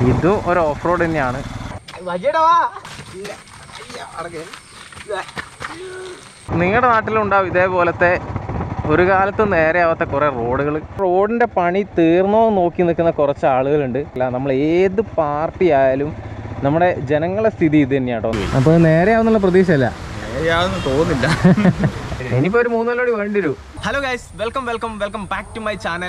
ഇതും ഒരു off road തന്നെയാണ് നിങ്ങളുടെ നാട്ടിലുണ്ടാവും ഇതേപോലത്തെ ഒരു കാലത്ത് നേരെയാവാത്ത കുറേ റോഡുകൾ റോഡിൻ്റെ പണി തീർന്നോ എന്ന് നോക്കി നിൽക്കുന്ന കുറച്ച് ആളുകളുണ്ട് അല്ല നമ്മൾ ഏത് പാർട്ടി ആയാലും നമ്മുടെ ജനങ്ങളെ സ്ഥിതി ഇത് തന്നെയാണ് കേട്ടോ അപ്പോൾ നേരെയാവുന്നുള്ള പ്രതീക്ഷയല്ല ശരിയാവുന്ന തോന്നില്ല ഇനിയിപ്പോൾ ഒരു മൂന്നാലോടി വേണ്ടി വരും hello guys welcome welcome welcome back to my channel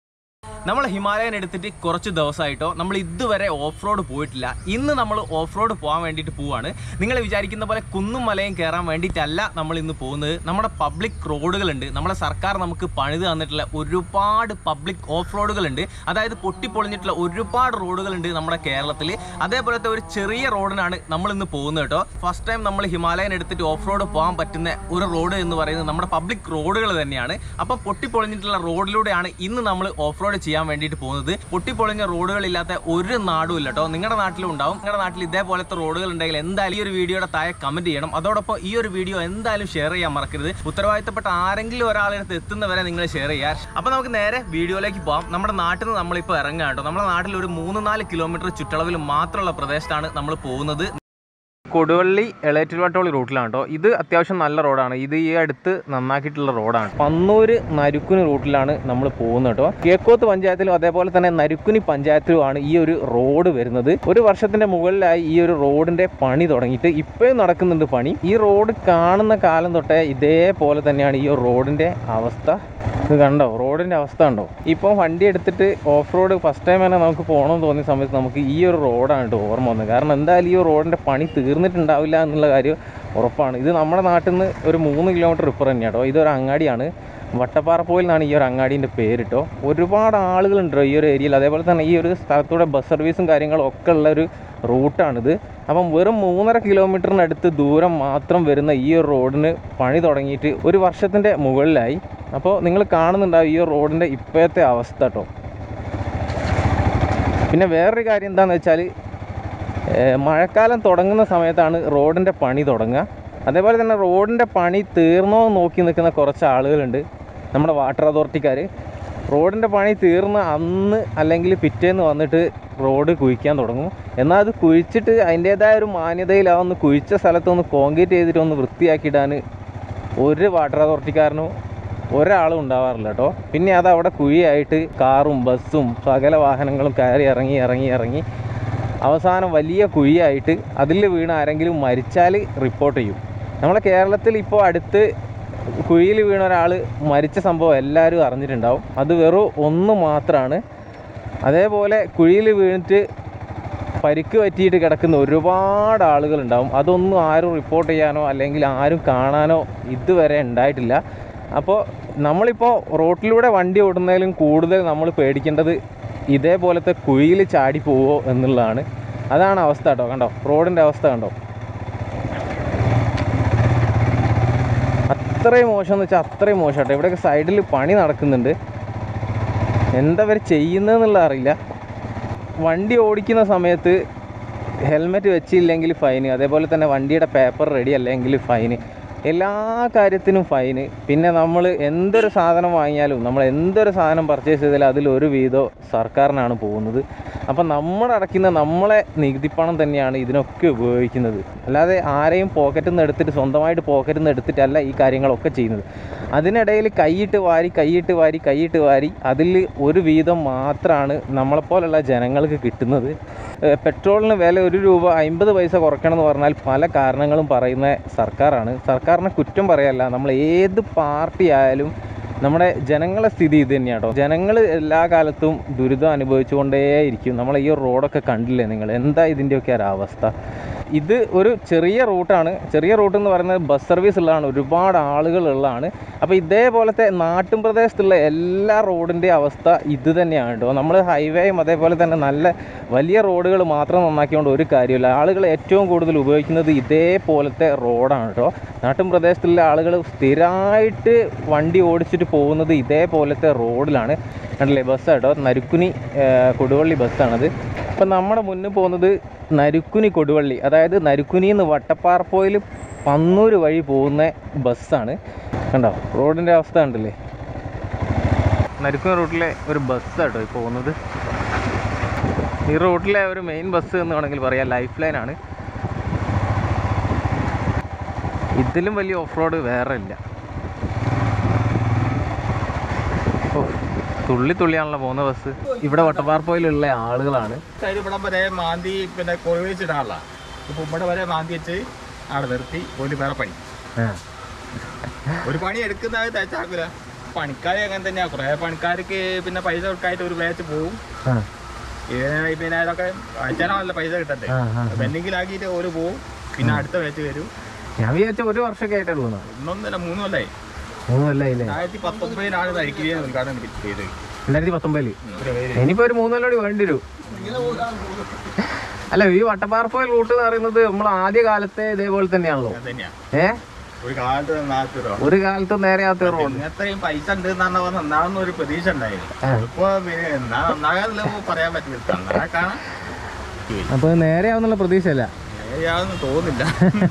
നമ്മൾ ഹിമാലയൻ എടുത്തിട്ട് കുറച്ച് ദിവസമായിട്ടോ നമ്മൾ ഇതുവരെ ഓഫ് റോഡ് പോയിട്ടില്ല ഇന്ന് നമ്മൾ ഓഫ് റോഡ് പോകാൻ വേണ്ടിയിട്ട് പോവാണ് നിങ്ങൾ വിചാരിക്കുന്ന പോലെ കുന്നും മലയും കയറാൻ വേണ്ടിയിട്ടല്ല നമ്മൾ ഇന്ന് പോകുന്നത് നമ്മുടെ പബ്ലിക് റോഡുകളുണ്ട് നമ്മുടെ സർക്കാർ നമുക്ക് പണിത് തന്നിട്ടുള്ള ഒരുപാട് പബ്ലിക് ഓഫ് റോഡുകളുണ്ട് അതായത് പൊട്ടിപ്പൊളിഞ്ഞിട്ടുള്ള ഒരുപാട് റോഡുകളുണ്ട് നമ്മുടെ കേരളത്തിൽ അതേപോലത്തെ ഒരു ചെറിയ റോഡിനാണ് നമ്മൾ ഇന്ന് പോകുന്നത് കേട്ടോ ഫസ്റ്റ് ടൈം നമ്മൾ ഹിമാലയൻ എടുത്തിട്ട് ഓഫ് റോഡ് പോകാൻ പറ്റുന്ന ഒരു റോഡ് എന്ന് പറയുന്നത് നമ്മുടെ പബ്ലിക് റോഡുകൾ തന്നെയാണ് അപ്പം പൊട്ടിപ്പൊളിഞ്ഞിട്ടുള്ള റോഡിലൂടെയാണ് ഇന്ന് നമ്മൾ ഓഫ് റോഡ് ചെയ്യാൻ വേണ്ടിയിട്ട് പോകുന്നത് പൊട്ടിപ്പൊളിഞ്ഞ റോഡുകളില്ലാത്ത ഒരു നാടും ഇല്ല കേട്ടോ നിങ്ങളുടെ നാട്ടിലും ഉണ്ടാവും നിങ്ങളുടെ നാട്ടിൽ ഇതേപോലത്തെ റോഡുകൾ ഉണ്ടെങ്കിൽ എന്തായാലും ഈ ഒരു വീഡിയോയുടെ താഴെ കമന്റ് ചെയ്യണം അതോടൊപ്പം ഈ ഒരു വീഡിയോ എന്തായാലും ഷെയർ ചെയ്യാൻ മറക്കരുത് ഉത്തരവാദിത്തപ്പെട്ട ആരെങ്കിലും ഒരാളെടുത്ത് എത്തുന്നവരെ നിങ്ങൾ ഷെയർ ചെയ്യാൻ അപ്പൊ നമുക്ക് നേരെ വീഡിയോയിലേക്ക് പോകാം നമ്മുടെ നാട്ടിൽ നിന്ന് നമ്മളിപ്പോൾ ഇറങ്ങാം കേട്ടോ നമ്മുടെ നാട്ടിൽ ഒരു മൂന്ന് നാല് കിലോമീറ്റർ ചുറ്റളവിൽ മാത്രമുള്ള പ്രദേശത്താണ് നമ്മൾ പോകുന്നത് കൊടുവള്ളി എളേറ്റുവാട്ടോളി റൂട്ടിലാണ് കേട്ടോ ഇത് അത്യാവശ്യം നല്ല റോഡാണ് ഇത് ഈ അടുത്ത് നന്നാക്കിയിട്ടുള്ള റോഡാണ് പന്നൂര് നരുക്കുനി റൂട്ടിലാണ് നമ്മൾ പോകുന്നത് കേട്ടോ കിഴക്കോത്ത് പഞ്ചായത്തിലും അതേപോലെ തന്നെ നരുക്കുനി പഞ്ചായത്തിലുമാണ് ഈ ഒരു റോഡ് വരുന്നത് ഒരു വർഷത്തിന്റെ മുകളിലായി ഈ ഒരു റോഡിന്റെ പണി തുടങ്ങിയിട്ട് ഇപ്പോഴും നടക്കുന്നുണ്ട് പണി ഈ റോഡ് കാണുന്ന കാലം തൊട്ടേ ഇതേപോലെ തന്നെയാണ് ഈ ഒരു റോഡിന്റെ അവസ്ഥ ഇത് കണ്ടോ റോഡിന്റെ അവസ്ഥ കണ്ടോ ഇപ്പം വണ്ടി എടുത്തിട്ട് ഓഫ് റോഡ് ഫസ്റ്റ് ടൈം തന്നെ നമുക്ക് പോകണമെന്ന് തോന്നിയ സമയത്ത് നമുക്ക് ഈ ഒരു റോഡാണ് കേട്ടോ ഓർമ്മ വന്നത് കാരണം എന്തായാലും ഈ ഒരു റോഡിന്റെ പണി തീർന്നിട്ടുണ്ടാവില്ല എന്നുള്ള കാര്യം ഉറപ്പാണ് ഇത് നമ്മുടെ നാട്ടിൽ നിന്ന് ഒരു മൂന്ന് കിലോമീറ്റർ ഇപ്പുറം തന്നെയാണ് കേട്ടോ ഇതൊരു അങ്ങാടിയാണ് വട്ടപ്പാറപ്പോയിൽ നിന്നാണ് ഈ ഒരു അങ്ങാടീൻ്റെ പേര് കേട്ടോ ഒരുപാട് ആളുകളുണ്ട് ഈ ഒരു ഏരിയയിൽ അതേപോലെ തന്നെ ഈ ഒരു സ്ഥലത്തൂടെ ബസ് സർവീസും കാര്യങ്ങളും ഒക്കെ ഉള്ള ഒരു റൂട്ടാണിത് അപ്പം വെറും മൂന്നര കിലോമീറ്ററിനടുത്ത് ദൂരം മാത്രം വരുന്ന ഈ ഒരു റോഡിന് പണി തുടങ്ങിയിട്ട് ഒരു വർഷത്തിൻ്റെ മുകളിലായി അപ്പോൾ നിങ്ങൾ കാണുന്നുണ്ടാവും ഈ ഒരു റോഡിൻ്റെ ഇപ്പോഴത്തെ അവസ്ഥ കേട്ടോ പിന്നെ വേറൊരു കാര്യം എന്താണെന്ന് വെച്ചാൽ ഏഹ് മഴക്കാലം തുടങ്ങുന്ന സമയത്താണ് റോഡിൻ്റെ പണി തുടങ്ങുക അതേപോലെ തന്നെ റോഡിൻ്റെ പണി തീർന്നോ എന്ന് നോക്കി നിൽക്കുന്ന കുറച്ച് ആളുകളുണ്ട് നമ്മുടെ വാട്ടർ അതോറിറ്റിക്കാർ റോഡിൻ്റെ പണി തീർന്ന അന്ന് അല്ലെങ്കിൽ പിറ്റേന്ന് വന്നിട്ട് റോഡ് കുഴിക്കാൻ തുടങ്ങും എന്നാൽ അത് കുഴിച്ചിട്ട് അതിൻ്റേതായ ഒരു മാന്യതയിൽ ആ ഒന്ന് കുഴിച്ച സ്ഥലത്തൊന്ന് കോൺക്രീറ്റ് ചെയ്തിട്ട് ഒന്ന് വൃത്തിയാക്കിയിടാൻ ഒരു വാട്ടർ അതോറിറ്റിക്കാരനും ഒരാളും ഉണ്ടാവാറില്ല കേട്ടോ പിന്നെ അത് അവിടെ കുഴിയായിട്ട് കാറും ബസ്സും സകല വാഹനങ്ങളും കയറി ഇറങ്ങി ഇറങ്ങി ഇറങ്ങി അവസാനം വലിയ കുഴിയായിട്ട് അതിൽ വീണ് ആരെങ്കിലും മരിച്ചാൽ റിപ്പോർട്ട് ചെയ്യും നമ്മളെ കേരളത്തിൽ ഇപ്പോൾ അടുത്ത് കുഴിയിൽ വീണ ഒരാൾ മരിച്ച സംഭവം എല്ലാവരും അറിഞ്ഞിട്ടുണ്ടാവും അത് വെറും ഒന്ന് മാത്രമാണ് അതേപോലെ കുഴിയിൽ വീണിട്ട് പരിക്ക് പറ്റിയിട്ട് കിടക്കുന്ന ഒരുപാട് ആളുകളുണ്ടാവും അതൊന്നും ആരും റിപ്പോർട്ട് ചെയ്യാനോ അല്ലെങ്കിൽ ആരും കാണാനോ ഇതുവരെ ഉണ്ടായിട്ടില്ല അപ്പോൾ നമ്മളിപ്പോൾ റോട്ടിലൂടെ വണ്ടി ഓടുന്നതിലും കൂടുതൽ നമ്മൾ പേടിക്കേണ്ടത് ഇതേപോലത്തെ കുഴിയിൽ ചാടി പോവോ എന്നുള്ളതാണ് അതാണ് അവസ്ഥ കേട്ടോ കണ്ടോ റോഡിൻ്റെ അവസ്ഥ കണ്ടോ അത്രയും മോശം എന്ന് വെച്ചാൽ അത്രയും മോശം കേട്ടോ ഇവിടെയൊക്കെ സൈഡിൽ പണി നടക്കുന്നുണ്ട് എന്താ അവർ ചെയ്യുന്നതെന്നുള്ള അറിയില്ല വണ്ടി ഓടിക്കുന്ന സമയത്ത് ഹെൽമെറ്റ് വെച്ചില്ലെങ്കിൽ ഫൈന് അതേപോലെ തന്നെ വണ്ടിയുടെ പേപ്പർ റെഡി അല്ലെങ്കിൽ ഫൈന് എല്ലാ കാര്യത്തിനും ഫൈന് പിന്നെ നമ്മൾ എന്തൊരു സാധനം വാങ്ങിയാലും നമ്മൾ എന്തൊരു സാധനം പർച്ചേസ് ചെയ്താലും അതിലൊരു വീതം സർക്കാരിനാണ് പോകുന്നത് അപ്പം നമ്മൾ അടയ്ക്കുന്ന നമ്മളെ നികുതിപ്പണം തന്നെയാണ് ഇതിനൊക്കെ ഉപയോഗിക്കുന്നത് അല്ലാതെ ആരെയും പോക്കറ്റിൽ നിന്ന് എടുത്തിട്ട് സ്വന്തമായിട്ട് പോക്കറ്റിൽ നിന്ന് എടുത്തിട്ടല്ല ഈ കാര്യങ്ങളൊക്കെ ചെയ്യുന്നത് അതിനിടയിൽ കൈയിട്ട് വാരി കൈയിട്ട് വാരി കൈയിട്ട് വാരി അതിൽ ഒരു വീതം മാത്രമാണ് നമ്മളെപ്പോലുള്ള ജനങ്ങൾക്ക് കിട്ടുന്നത് ഏഹ് പെട്രോളിന് വില ഒരു രൂപ അമ്പത് പൈസ കുറയ്ക്കണം എന്ന് പറഞ്ഞാൽ പല കാരണങ്ങളും പറയുന്ന സർക്കാരാണ് സർക്കാരിനെ കുറ്റം പറയല്ല നമ്മൾ ഏത് പാർട്ടി ആയാലും നമ്മുടെ ജനങ്ങളെ സ്ഥിതി ഇത് തന്നെയാണ് കേട്ടോ ജനങ്ങൾ എല്ലാ കാലത്തും ദുരിതം അനുഭവിച്ചുകൊണ്ടേയിരിക്കും നമ്മൾ ഈ ഒരു റോഡൊക്കെ കണ്ടില്ലേ നിങ്ങൾ എന്താ ഇതിൻ്റെയൊക്കെ ഒരു അവസ്ഥ ഇത് ഒരു ചെറിയ റൂട്ടാണ് ചെറിയ റൂട്ട് എന്ന് പറയുന്നത് ബസ് സർവീസ് ഉള്ളതാണ് ഒരുപാട് ആളുകൾ ഉള്ളതാണ് അപ്പോൾ ഇതേപോലത്തെ നാട്ടും പ്രദേശത്തുള്ള എല്ലാ റോഡിൻ്റെ അവസ്ഥ ഇത് തന്നെയാണ് കേട്ടോ നമ്മൾ ഹൈവേയും അതേപോലെ തന്നെ നല്ല വലിയ റോഡുകൾ മാത്രം നന്നാക്കിക്കൊണ്ട് ഒരു കാര്യമില്ല ആളുകൾ ഏറ്റവും കൂടുതൽ ഉപയോഗിക്കുന്നത് ഇതേപോലത്തെ റോഡാണ് കേട്ടോ നാട്ടും പ്രദേശത്തുള്ള ആളുകൾ സ്ഥിരമായിട്ട് വണ്ടി ഓടിച്ചിട്ട് പോകുന്നത് ഇതേപോലത്തെ റോഡിലാണ് കണ്ടില്ലേ ബസ് കേട്ടോ നരുക്കുനി ആ, കൊടുവള്ളി ബസ്സാണത് അപ്പം നമ്മുടെ മുന്നിൽ പോകുന്നത് നരുക്കുനി കൊടുവള്ളി അതായത് നരുക്കുനിയിൽ നിന്ന് വട്ടപ്പാറപ്പോയിൽ പന്നൂർ വഴി പോകുന്ന ബസ്സാണ് കണ്ടോ റോഡിൻ്റെ അവസ്ഥ കണ്ടില്ലേ നരുക്കുനി റൂട്ടിലെ ഒരു ബസ്സാട്ടോ ഈ പോകുന്നത് ഈ റൂട്ടിലെ ഒരു മെയിൻ ബസ് എന്ന് വേണമെങ്കിൽ പറയാം ലൈഫ് ലൈനാണ് ഇതിലും വലിയ ഓഫ് റോഡ് വേറെ ഇല്ല ഓ, തുള്ളി തുള്ളിയാണല്ലോ പോകുന്ന ബസ് ഇവിടെ വട്ടപ്പാർപ്പോയിലുള്ള ആളുകളാണ് സൈഡ് ഇവിടെ വരെ മാന്തി പിന്നെ കൊഴി വെച്ചിട്ടാണല്ല ഇപ്പൊ ഇവിടെ വരെ മാന്തി വെച്ച് അവിടെ നിർത്തി ഒരു വേറെ പണി ഒരു പണി എടുക്കുന്ന തയ്ച്ചാക്കൂല പണിക്കാർ അങ്ങനെ തന്നെയാ കുറെ പണിക്കാർക്ക് പിന്നെ പൈസ കൊടുക്കായിട്ട് ഒരു ബാച്ച് പോവും ഇതിനെ പിന്നെ ഇതൊക്കെ അയച്ചാണല്ലോ പൈസ കിട്ടണ്ടേ ആ, ആ, പെൻഡിങ്ങിൽ ആക്കിയിട്ട് ഒരു പോവും പിന്നെ അടുത്ത ബാച്ച് വരും ഞാൻ വിചാരിച്ച ഒരു വർഷമൊക്കെ ആയിട്ടേ ഉള്ളൂ ഒന്നൊന്നല്ല മൂന്ന് കൊല്ലായി മൂന്ന് കൊല്ലായില്ലേ രണ്ടായിരത്തി പത്തൊമ്പതിലാണ് തരിക്കിരിയെ ഉദ്ഘാടനം ചെയ്തത് രണ്ടായിരത്തി പത്തൊമ്പതില് ഒരു പേര് ഇനിയിപ്പോ ഒരു മൂന്ന് കൊല്ലം വേണ്ടി വരും അല്ല ഈ വട്ടപ്പാർപ്പോയിൽ റൂട്ട് എന്ന് പറയുന്നത് നമ്മൾ ആദ്യ കാലത്തെ ഇതേപോലെ തന്നെയാണല്ലോ അത് തന്നെയാ ഏ ഒരു കാലത്ത് നന്നാക്കി ഒരു കാലത്ത് നേരെയാത്ത റോഡ് ഇത്രയും പൈസ ഉണ്ട് എന്നാണ് നന്നാവുന്ന ഒരു പ്രതീക്ഷ ഉണ്ടായിരുന്നു ആ. ഇപ്പൊ പിന്നെ എന്നാ നന്നാകാതില്ല പറയാൻ പറ്റില്ല നന്നാക്കാണ് അപ്പൊ നേരെയാവുന്നുള്ള പ്രതീക്ഷയല്ല ശരിയാണെന്ന് തോന്നുന്നില്ല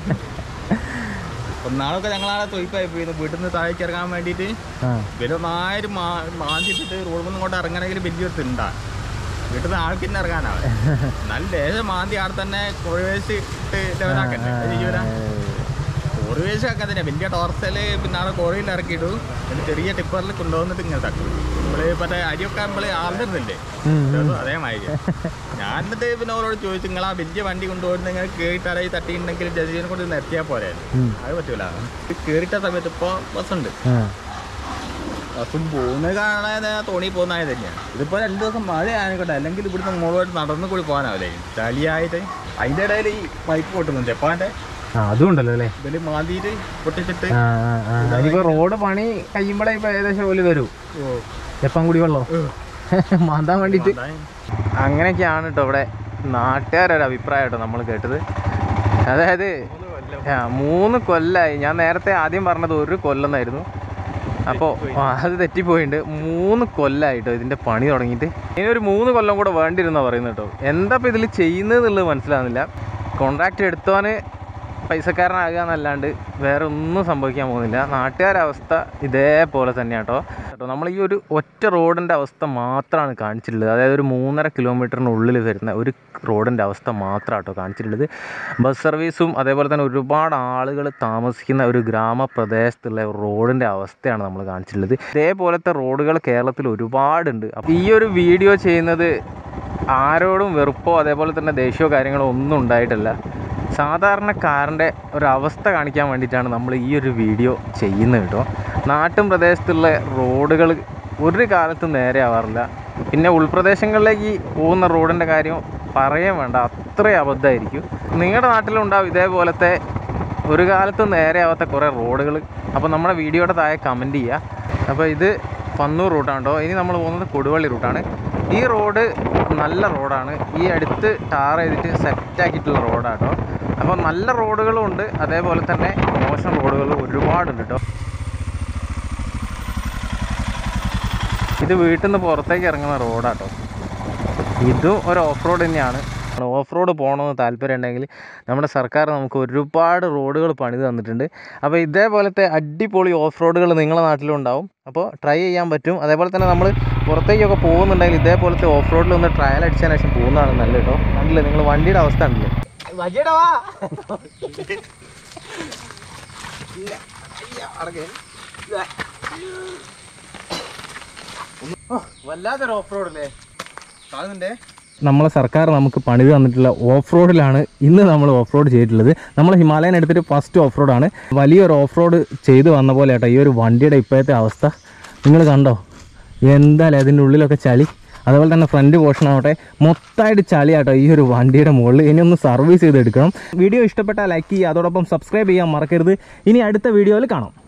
ഒന്നാളൊക്കെ ഞങ്ങളാളെ തൊയ്പ്പായി പോയിരുന്നു വീട്ടിൽ നിന്ന് താഴേക്ക് ഇറങ്ങാൻ വേണ്ടിയിട്ട് ആ പിന്നെ ഒന്നായിരം മാ മാന്തിട്ടിട്ട് റോഡിൽ നിന്ന് കൊണ്ട് ഇറങ്ങണമെങ്കിൽ വലിയൊരു തിണ്ടാ വീട്ടിൽ നിന്ന് ആൾക്ക് തന്നെ ഇറങ്ങാനാണ് നല്ല ലേശം മാന്തി ആടെ തന്നെ കുഴവേശ് ഇട്ട് ലെവലാക്കണ്ടേ അത് ചെയ്യൂല കോറിവേശ് ഒക്കെ തന്നെ വലിയ ടോർച്ചല് പിന്നെ ആടെ കോറിയിൽ ഇറക്കിയിട്ടു പിന്നെ ചെറിയ ടിപ്പറിൽ കൊണ്ടുവന്നിട്ട് ഇങ്ങനെ തട്ടും നമ്മള് മറ്റേ അരിയൊക്കെ നമ്മള് ആളുന്നില്ലേ ഉം, അതേമാതിരി ഞാൻ എന്നിട്ട് പിന്നെ അവരോട് ചോദിച്ചു നിങ്ങൾ ആ വലിയ വണ്ടി കൊണ്ടുപോയിട്ട് നിങ്ങൾ കേറിട്ടായി തട്ടിയിട്ടുണ്ടെങ്കിൽ ജഡ്ജിനെ കൊണ്ട് നിർത്തിയാൽ പോരെ ഉം. അത് പറ്റൂല കേറിട്ട സമയത്ത് ഇപ്പൊ ബസ്സുണ്ട് ആ. ബസ്സും പോകുന്നത് കാണാൻ തോണി പോകുന്നതായത് തന്നെയാണ് ഇതിപ്പോ രണ്ടു ദിവസം മഴ ആയിക്കോട്ടെ അല്ലെങ്കിൽ ഇവിടുന്ന് മുകളിലോട്ട് നടന്നു കൂടി പോകാനാവില്ലേ ചളിയായിട്ട് അതിന്റെ ഇടയിൽ ഈ പൈപ്പ് പൊട്ടുന്നുണ്ട് ജപ്പാന്റെ ആ അതും ഉണ്ടല്ലോ അല്ലേ ഇതില് മാന്തിയിട്ട് പൊട്ടിച്ചിട്ട് ആ ആ ആ ഇനിയിപ്പോ റോഡ് പണി കഴിയുമ്പോഴേ ഇപ്പൊ ഏകദേശം പോലെ വരൂ ഓ, എപ്പം കൂടി വെള്ളോ മാന്താൻ വേണ്ടിട്ട് അതാ- അങ്ങനെയൊക്കെയാണ് കേട്ടോ ഇവിടെ നാട്ടുകാരൊരു അഭിപ്രായം കേട്ടോ നമ്മൾ കേട്ടത് അതായത് ആ മൂന്ന് കൊല്ലായി ഞാൻ നേരത്തെ ആദ്യം പറഞ്ഞത് ഒരു കൊല്ലെന്നായിരുന്നു അപ്പോൾ അത് തെറ്റിപ്പോയിട്ടുണ്ട് മൂന്ന് കൊല്ലമായിട്ടോ ഇതിൻ്റെ പണി തുടങ്ങിയിട്ട് ഇനി ഒരു മൂന്ന് കൊല്ലം കൂടെ വേണ്ടിയിരുന്നാണ് പറയുന്നത് കേട്ടോ എന്താ ഇപ്പോൾ ഇതിൽ ചെയ്യുന്നത് എന്നുള്ളത് മനസ്സിലാകുന്നില്ല കോൺട്രാക്റ്റ് എടുത്തവന് പൈസക്കാരനാകുക എന്നല്ലാണ്ട് വേറെ ഒന്നും സംഭവിക്കാൻ പോകുന്നില്ല നാട്ടുകാരുടെ അവസ്ഥ ഇതേപോലെ തന്നെയാണ് കേട്ടോ കേട്ടോ നമ്മൾ ഈ ഒരു ഒറ്റ റോഡിൻ്റെ അവസ്ഥ മാത്രമാണ് കാണിച്ചിട്ടുള്ളത് അതായത് ഒരു മൂന്നര കിലോമീറ്ററിനുള്ളിൽ വരുന്ന ഒരു റോഡിൻ്റെ അവസ്ഥ മാത്രമാണ് കേട്ടോ കാണിച്ചിട്ടുള്ളത് ബസ് സർവീസും അതേപോലെ തന്നെ ഒരുപാട് ആളുകൾ താമസിക്കുന്ന ഒരു ഗ്രാമപ്രദേശത്തുള്ള റോഡിൻ്റെ അവസ്ഥയാണ് നമ്മൾ കാണിച്ചിട്ടുള്ളത് ഇതേപോലത്തെ റോഡുകൾ കേരളത്തിൽ ഒരുപാടുണ്ട് അപ്പോൾ ഈ ഒരു വീഡിയോ ചെയ്യുന്നത് ആരോടും വെറുപ്പോ അതേപോലെ തന്നെ ദേഷ്യമോ കാര്യങ്ങളോ ഒന്നും ഉണ്ടായിട്ടില്ല സാധാരണക്കാരൻ്റെ ഒരവസ്ഥ കാണിക്കാൻ വേണ്ടിയിട്ടാണ് നമ്മൾ ഈ ഒരു വീഡിയോ ചെയ്യുന്നത് കേട്ടോ നാട്ടും പ്രദേശത്തുള്ള റോഡുകൾ ഒരു കാലത്തും നേരെ ആവാറില്ല പിന്നെ ഉൾപ്രദേശങ്ങളിലേക്ക് പോകുന്ന റോഡിൻ്റെ കാര്യം പറയാൻ വേണ്ട അത്രയും അബദ്ധമായിരിക്കും നിങ്ങളുടെ നാട്ടിലുണ്ടാവും ഇതേപോലത്തെ ഒരു കാലത്തും നേരെ ആവാത്ത കുറേ റോഡുകൾ അപ്പോൾ നമ്മുടെ വീഡിയോയുടെ താഴെ കമൻറ്റ് ചെയ്യുക അപ്പോൾ ഇത് പന്നൂർ റൂട്ടാണ് കേട്ടോ ഇനി നമ്മൾ പോകുന്നത് കൊടുവള്ളി റൂട്ടാണ് ഈ റോഡ് നല്ല റോഡാണ് ഈ അടുത്ത് ടാർ ചെയ്തിട്ട് സെറ്റാക്കിയിട്ടുള്ള റോഡാണ് കേട്ടോ അപ്പോൾ നല്ല റോഡുകളും ഉണ്ട് അതേപോലെ തന്നെ മോശം റോഡുകളും ഒരുപാടുണ്ട് കേട്ടോ ഇത് വീട്ടിൽ നിന്ന് പുറത്തേക്ക് ഇറങ്ങുന്ന റോഡാട്ടോ ഇതും ഒരു ഓഫ് റോഡ് തന്നെയാണ് ഓഫ് റോഡ് പോകണമെന്ന് താല്പര്യം ഉണ്ടെങ്കിൽ നമ്മുടെ സർക്കാർ നമുക്ക് ഒരുപാട് റോഡുകൾ പണിത് തന്നിട്ടുണ്ട് അപ്പോൾ ഇതേപോലത്തെ അടിപൊളി ഓഫ് റോഡുകൾ നിങ്ങളുടെ നാട്ടിലും ഉണ്ടാവും അപ്പോൾ ട്രൈ ചെയ്യാൻ പറ്റും അതേപോലെ തന്നെ നമ്മൾ പുറത്തേക്കൊക്കെ പോകുന്നുണ്ടെങ്കിൽ ഇതേപോലത്തെ ഓഫ് റോഡിൽ ഒന്ന് ട്രയൽ അടിച്ചതിന് ശേഷം പോകുന്നതാണ് നല്ലത് കേട്ടോ കണ്ടില്ലേ നിങ്ങൾ വണ്ടിയുടെ അവസ്ഥ ഉണ്ടല്ലേ വല്ലാത്തൊരു ഓഫ് റോഡല്ലേ കാണുന്നുണ്ടേ നമ്മളെ സർക്കാർ നമുക്ക് പണിത് തന്നിട്ടുള്ള ഓഫ് റോഡിലാണ് ഇന്ന് നമ്മൾ ഓഫ് റോഡ് ചെയ്തിട്ടുള്ളത് നമ്മൾ ഹിമാലയൻ എടുത്തിട്ട് ഫസ്റ്റ് ഓഫ് റോഡാണ് വലിയൊരു ഓഫ് റോഡ് ചെയ്തു വന്ന പോലെ കേട്ടോ ഈ ഒരു വണ്ടിയുടെ ഇപ്പോഴത്തെ അവസ്ഥ നിങ്ങൾ കണ്ടോ എന്തായാലും അതിൻ്റെ ഉള്ളിലൊക്കെ ചളി അതുപോലെ തന്നെ ഫ്രണ്ട് പോർഷൻ ആവട്ടെ മൊത്തമായിട്ട് ചളിയാട്ടോ ഈ ഒരു വണ്ടിയുടെ മുകളിൽ ഇനി ഒന്ന് സർവീസ് ചെയ്തെടുക്കണം വീഡിയോ ഇഷ്ടപ്പെട്ടാൽ ലൈക്ക് ചെയ്യുക അതോടൊപ്പം സബ്സ്ക്രൈബ് ചെയ്യാൻ മറക്കരുത് ഇനി അടുത്ത വീഡിയോയിൽ കാണാം